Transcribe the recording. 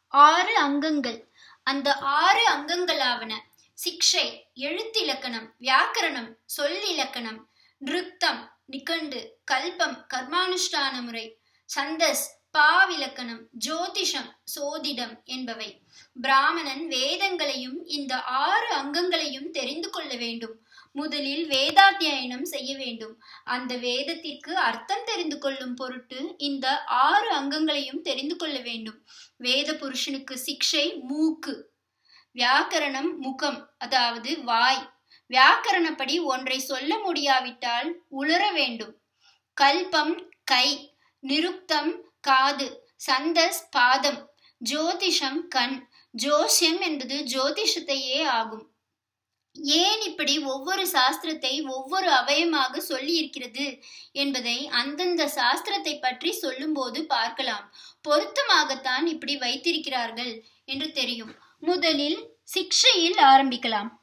ஆறு அங்கங்கள் அந்த ஆறு அங்கங்களாவன சிக்ஷை எழுத்திலக்கணம் வியாக்கரணம் சொல்லிலக்கணம் நிருத்தம் நிகண்டு கல்பம் கர்மானுஷ்டான முறை சந்தஸ் பாவிலக்கணம் ஜோதிஷம் சோதிடம் என்பவை பிராமணன் வேதங்களையும் இந்த ஆறு அங்கங்களையும் தெரிந்து கொள்ள வேண்டும் முதலில் வேதாத்தியனம் செய்ய வேண்டும் அந்த வேதத்திற்கு அர்த்தம் தெரிந்து கொள்ளும் பொருட்டு இந்த ஆறு அங்கங்களையும் தெரிந்து கொள்ள வேண்டும் வேத புருஷனுக்கு சிக்ஷை மூக்கு வியாக்கரணம் முகம் அதாவது வாய் வியாக்கரணப்படி ஒன்றை சொல்ல முடியாவிட்டால் உளர வேண்டும் கல்பம் கை நிருக்தம் காது சந்தஸ் பாதம் ஜோதிஷம் கண் ஜோசியம் என்பது ஜோதிஷத்தையே ஆகும் ஏன் இப்படி ஒவ்வொரு சாஸ்திரத்தை ஒவ்வொரு அவயமாக சொல்லி இருக்கிறது என்பதை அந்தந்த சாஸ்திரத்தை பற்றி சொல்லும்போது பார்க்கலாம் பொருத்தமாகத்தான் இப்படி வைத்திருக்கிறார்கள் என்று தெரியும் முதலில் சிக்ஷையில் ஆரம்பிக்கலாம்